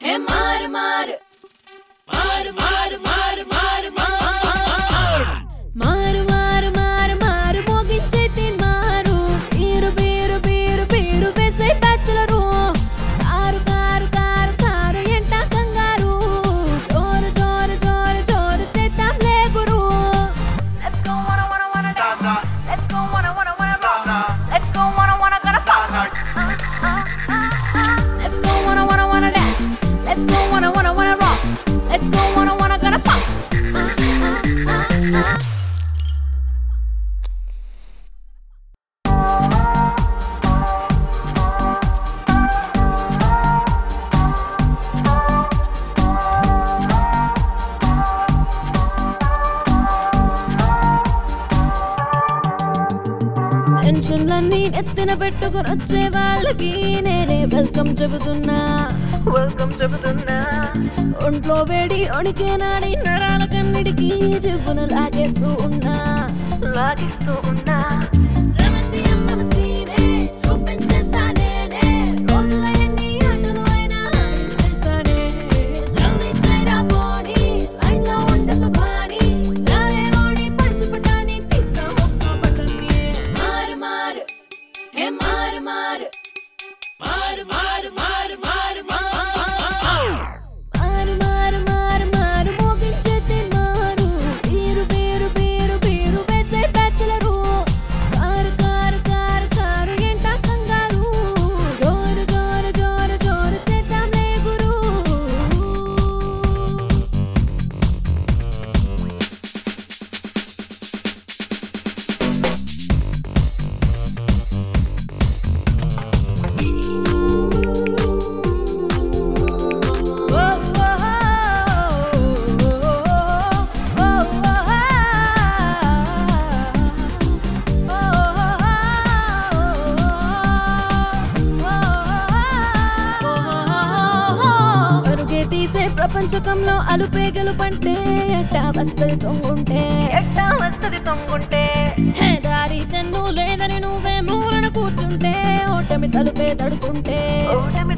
హే మారు మారు మారు మారు మారు మారు మారు మారు మారు మారు మారు మోగించే తిన్మారు బీరు బీరు బీరు బీరు వేసే bachelor car car car car ఎంట కంగారు జోరు జోరు జోరు జోరు చేద్దాం లే గురు Let's go wanna wanna wanna dance. Let's go wanna wanna wanna rock. Let's go wanna wanna gonna fuck. Let's go wanna wanna wanna dance Let's go wanna wanna wanna rock Let's go wanna wanna gonna fuck టెన్షన్లన్నీ నెత్తిన పెట్టుకుని వచ్చే వాళ్ళకి నేనే welcome చెబుతున్నా Welcome చెబుతున్నా ఒంట్లో వేడి ఒడికే నాడి నరాల కన్నిటికి చెప్పున లాగేస్తూ ఉన్నా లాగేస్తూ ఉన్నా 70 mm స్క్రీనే చూపించేస్తా నేనే. రోజుల ఎన్ని ఆటలు అయినా ఆడించేస్తానే. జల్దీ చేయరా పోనీ, లైన్లో ఉండే సుఖాని. జారే ఓడి పంచిపటాని తీస్తా ఒక్క బటన్ని. మారు మారు హే మారు మారు మారు మారు మారు మారు మారు మారు మారు మారు మోగించే తిన్మారు బీరు బీరు బీరు బీరు వేసే bachelor car car car car ఎంట కంగారు జోరు జోరు జోరు జోరు చేద్దాంలే గురు అరుగే తీసే ప్రపంచకంలో అలుపే గెలుపంటే ఎట్టా వస్తది తొంగుంటే ఎట్టా వస్తది తొంగుంటే హే దారి తెన్ను లేదని నువ్వే మూలన కూర్చుంటే ఓటమి తలుపే తడుకుంటే ఓటమి